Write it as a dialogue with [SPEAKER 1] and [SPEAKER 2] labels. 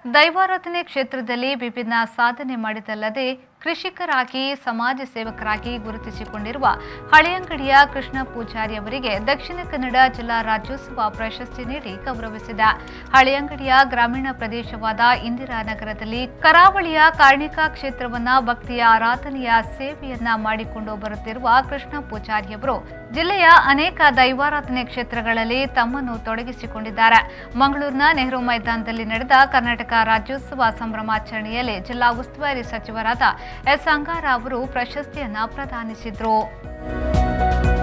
[SPEAKER 1] ದೈವಾರಾಧನೆ ಕ್ಷೇತ್ರದಲ್ಲಿ ವಿಭಿನ್ನ ಸಾಧನೆ ಮಾಡಿದಲ್ಲದೆ ಕೃಷಿಕರಾಗಿ ಸಮಾಜ ಸೇವಕರಾಗಿ ಗುರುತಿಸಿಕೊಂಡಿರುವ ಹಳೆಯಂಗಡಿಯ ಕೃಷ್ಣ ಪೂಜಾರಿ ಅವರಿಗೆ ದಕ್ಷಿಣ ಕನ್ನಡ ಜಿಲ್ಲಾ ರಾಜ್ಯೋತ್ಸವ ಪ್ರಶಸ್ತಿ ನೀಡಿ ಗೌರವಿಸಿದ ಹಳೆಯಂಗಡಿಯ ಗ್ರಾಮೀಣ ಪ್ರದೇಶವಾದ ಇಂದಿರಾನಗರದಲ್ಲಿ ಕರಾವಳಿಯ ಕಾರ್ಣಿಕ ಕ್ಷೇತ್ರವನ್ನ ಭಕ್ತಿಯ ಆರಾಧನೆಯ ಸೇವೆಯನ್ನ ಮಾಡಿಕೊಂಡು ಬರುತ್ತಿರುವ ಕೃಷ್ಣ ಪೂಜಾರಿಯವರು ಜಿಲ್ಲೆಯ ಅನೇಕ ದೈವಾರಾಧನೆ ಕ್ಷೇತ್ರಗಳಲ್ಲಿ ತಮ್ಮನ್ನು ತೊಡಗಿಸಿಕೊಂಡಿದ್ದಾರೆ ಮಂಗಳೂರಿನ ನೆಹರು ಮೈದಾನದಲ್ಲಿ ನಡೆದ ಕರ್ನಾಟಕ ರಾಜ್ಯೋತ್ಸವ ಸಂಭ್ರಮಾಚರಣೆಯಲ್ಲಿ ಜಿಲ್ಲಾ ಉಸ್ತುವಾರಿ ಸಚಿವರಾದ ಎಸ್ ಅಂಗಾರ ಅವರು ಪ್ರಶಸ್ತಿಯನ್ನ ಪ್ರದಾನಿಸಿದರು